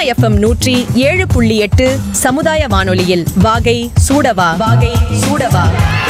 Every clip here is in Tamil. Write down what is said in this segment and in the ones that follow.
எஃப்எம் நூற்றி ஏழு புள்ளி எட்டு சமுதாய வானொலியில் வாகை சூடவா வாகை சூடவா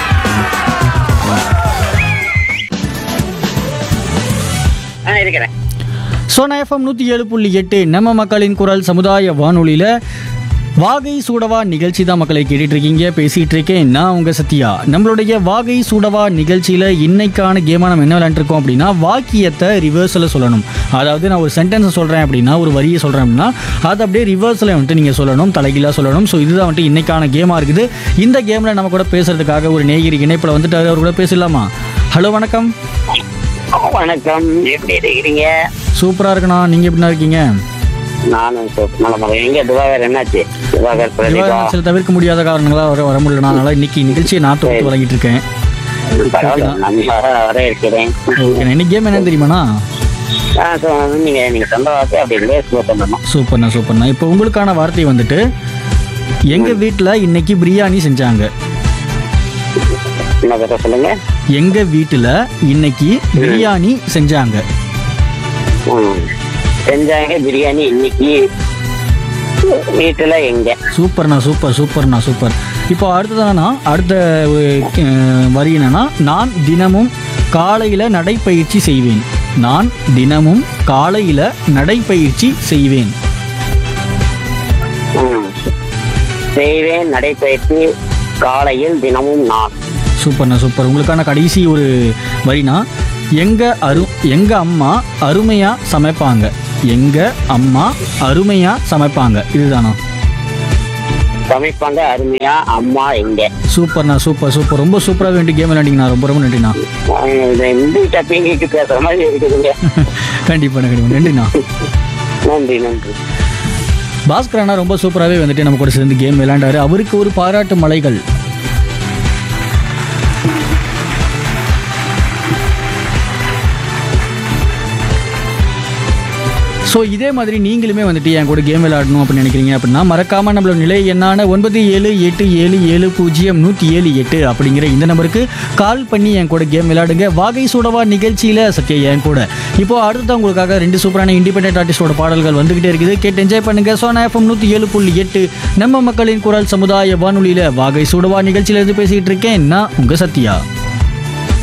ஆ இருக்கிறேன் சோனா எஃப்எம் நூற்றி ஏழு புள்ளி எட்டு நம்ம மக்களின் குரல் சமுதாய வானொலியில் வாகை சூடவா நிகழ்ச்சி தான் மக்களை கேட்டுட்டு இருக்கீங்க பேசிகிட்டு இருக்கேன் நான் உங்கள் சத்யா நம்மளுடைய வாகை சூடவா நிகழ்ச்சியில் இன்னைக்கான கேமாக நம்ம என்ன விளையாண்டுருக்கோம் அப்படின்னா வாக்கியத்தை ரிவர்ஸில் சொல்லணும் அதாவது நான் ஒரு சென்டென்ஸை சொல்கிறேன் அப்படின்னா ஒரு வரியை சொல்கிறேன் அப்படின்னா அதை அப்படியே ரிவர்ஸில் வந்துட்டு நீங்கள் சொல்லணும் தலைகீழாக சொல்லணும் ஸோ இதுதான் வந்துட்டு இன்னைக்கான கேமாக இருக்குது இந்த கேமில் நம்ம கூட பேசுறதுக்காக ஒரு நேகிரி இணைப்பில் வந்துட்டு அவர் கூட பேசலாமா ஹலோ வணக்கம் வணக்கம் எப்படி இருக்கிறீங்க சூப்பராக இருக்குண்ணா நீங்கள் எப்படிண்ணா இருக்கீங்க நானும் சூப்பர் நலமாக எங்க திவாகர் என்னாச்சு திவாகர் பிரதீபா நிவாரணம் சில தவிர்க்க முடியாத காரணங்களாக வர வர முடியல அதனால இன்னைக்கு நிகழ்ச்சியை நான் தொகுத்து வழங்கிட்டு இருக்கேன் பரவாயில்ல நன்றாக வர இருக்கிறேன் ஓகே இன்னைக்கு கேம் என்னன்னு தெரியுமாண்ணா ஆ so நீங்க நீங்க சொந்த வார்த்தை அப்படி லேஸ் பண்ணணும் சூப்பர்ண்ணா சூப்பர்ண்ணா இப்போ உங்களுக்கான வார்த்தை வந்துட்டு எங்க வீட்டில் இன்னைக்கு பிரியாணி செஞ்சாங்க என்ன பேர சொல்லுங்க எங்க வீட்டில் இன்னைக்கு பிரியாணி செஞ்சாங்க ம். செஞ்சாங்க பிரியாணி இன்னைக்கு வீட்டுல எங்க சூப்பர்ண்ணா சூப்பர் சூப்பர்ண்ணா சூப்பர் இப்போ அடுத்ததானா அடுத்த அஹ், வரி என்னன்னா நான் தினமும் காலையில் நடைப்பயிற்சி செய்வேன் நான் தினமும் காலையில் நடைப்பயிற்சி செய்வேன் ம். செய்வேன் நடைபயிற்சி காலையில் தினமும் நான் சூப்பர்ண்ணா சூப்பர் உங்களுக்கான கடைசி ஒரு வரினா எங்க அரு எங்க அம்மா அருமையா சமைப்பாங்க எங்க அம்மா அருமையா சமைப்பாங்க இதுதானா சமைப்பாங்க அருமையா அம்மா எங்க சூப்பர்ண்ணா சூப்பர் சூப்பர் ரொம்ப சூப்பராக வேண்டி கேம் விளையாண்டிங்கண்ணா ரொம்ப ரொம்ப நன்றிண்ணா ஆ, இது இந்தி டப்பிங்க்கு பேசுற மாதிரி இருக்குதுங்க கண்டிப்பாண்ணா கண்டிப்பாக நன்றிண்ணா நன்றி நன்றி பாஸ்கர் அண்ணா ரொம்ப சூப்பராகவே வந்துட்டு நம்ம கூட சேர்ந்து கேம் விளையாண்டாரு அவருக்கு ஒரு பாராட்டு மலைகள் ஸோ இதே மாதிரி நீங்களுமே வந்துட்டு என் கூட கேம் விளையாடணும் அப்படின்னு நினைக்கிறீங்க அப்படின்னா மறக்காம நம்மளோட நிலை எண்ணான ஒன்பது ஏழு எட்டு ஏழு ஏழு பூஜ்ஜியம் நூற்றி ஏழு எட்டு அப்படிங்கிற இந்த நம்பருக்கு கால் பண்ணி என் கூட கேம் விளையாடுங்க வாகை சூடவா நிகழ்ச்சியில் சத்யா என் கூட இப்போ அடுத்ததான் உங்களுக்காக ரெண்டு சூப்பரான இண்டிபெண்டன்ட் ஆர்டிஸ்டோட பாடல்கள் வந்துகிட்டே இருக்குது கேட்டு என்ஜாய் பண்ணுங்க சோனா எஃப்எம் நூற்றி ஏழு புள்ளி எட்டு நம்ம மக்களின் குரல் சமுதாய வானொலியில் வாகை சூடவா நிகழ்ச்சியில இருந்து பேசிட்டு இருக்கேன் நான் உங்க சத்யா